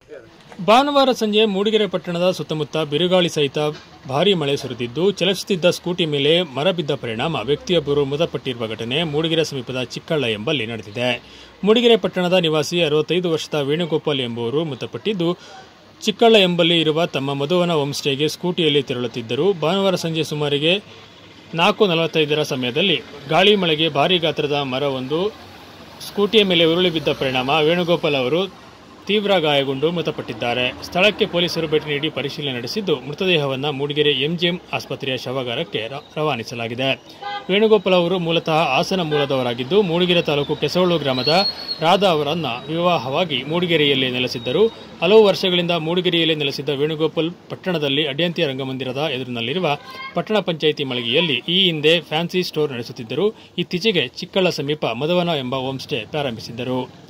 ಭಾನುವಾರ ಸಂಜೆ ಮೂಡಿಗೆರೆ ಪಟ್ಟಣದ ಸುತ್ತಮುತ್ತ ಬಿರುಗಾಳಿ ಸಹಿತ ಭಾರೀ ಮಳೆ ಸುರಿದಿದ್ದು ಚಲಿಸುತ್ತಿದ್ದ ಸ್ಕೂಟಿ ಮೇಲೆ ಮರ ಬಿದ್ದ ಪರಿಣಾಮ ವ್ಯಕ್ತಿಯೊಬ್ಬರು ಮೃತಪಟ್ಟಿರುವ ಘಟನೆ ಮೂಡಿಗೆರೆ ಸಮೀಪದ ಚಿಕ್ಕಳ್ಳ ಎಂಬಲ್ಲಿ ನಡೆದಿದೆ ಮೂಡಿಗೆರೆ ಪಟ್ಟಣದ ನಿವಾಸಿ ಅರವತ್ತೈದು ವರ್ಷದ ವೇಣುಗೋಪಾಲ್ ಎಂಬುವರು ಮೃತಪಟ್ಟಿದ್ದು ಚಿಕ್ಕಳ್ಳ ಎಂಬಲ್ಲಿ ಇರುವ ತಮ್ಮ ಮಧುವನ ಹೋಂಸ್ಟೇಗೆ ಸ್ಕೂಟಿಯಲ್ಲಿ ತೆರಳುತ್ತಿದ್ದರು ಭಾನುವಾರ ಸಂಜೆ ಸುಮಾರಿಗೆ ನಾಲ್ಕು ನಲವತ್ತೈದರ ಸಮಯದಲ್ಲಿ ಗಾಳಿ ಮಳೆಗೆ ಭಾರೀ ಗಾತ್ರದ ಮರವೊಂದು ಸ್ಕೂಟಿಯ ಮೇಲೆ ಉರುಳಿ ಬಿದ್ದ ಪರಿಣಾಮ ವೇಣುಗೋಪಾಲ್ ಅವರು ತೀವ್ರ ಗಾಯಗೊಂಡು ಮೃತಪಟ್ಟಿದ್ದಾರೆ ಸ್ಥಳಕ್ಕೆ ಪೊಲೀಸರು ಭೇಟಿ ನೀಡಿ ಪರಿಶೀಲನೆ ನಡೆಸಿದ್ದು ಮೃತದೇಹವನ್ನು ಮೂಡಿಗೆರೆ ಎಂಜಿಎಂ ಆಸ್ಪತ್ರೆಯ ಶವಗಾರಕ್ಕೆ ರ- ರವಾನಿಸಲಾಗಿದೆ ವೇಣುಗೋಪಾಲ್ ಅವರು ಮೂಲತಃ ಹಾಸನ ಮೂಲದವರಾಗಿದ್ದು ಮೂಡಿಗೆರೆ ತಾಲೂಕು ಕೆಸವಳ್ಳು ಗ್ರಾಮದ ರಾಧಾ ಅವರನ್ನ ವಿವಾಹವಾಗಿ ಮೂಡಿಗೆರೆಯಲ್ಲಿ ನೆಲೆಸಿದ್ದರು ಹಲವು ವರ್ಷಗಳಿಂದ ಮೂಡಿಗೆರೆಯಲ್ಲಿ ನೆಲೆಸಿದ್ದ ವೇಣುಗೋಪಾಲ್ ಪಟ್ಟಣದಲ್ಲಿ ಅಡ್ಯಂತಿಯ ರಂಗಮಂದಿರದ ಎದುರಿನಲ್ಲಿರುವ ಪಟ್ಟಣ ಪಂಚಾಯಿತಿ ಮಳಿಗೆಯಲ್ಲಿ ಈ ಹಿಂದೆ ಫ್ಯಾನ್ಸಿ ಸ್ಟೋರ್ ನಡೆಸುತ್ತಿದ್ದರು ಇತ್ತೀಚೆಗೆ ಚಿಕ್ಕಳ್ಳ ಸಮೀಪ ಮಧವನ ಎಂಬ ಹೋಂಸ್ಟೇ ಪ್ರಾರಂಭಿಸಿದ್ದರು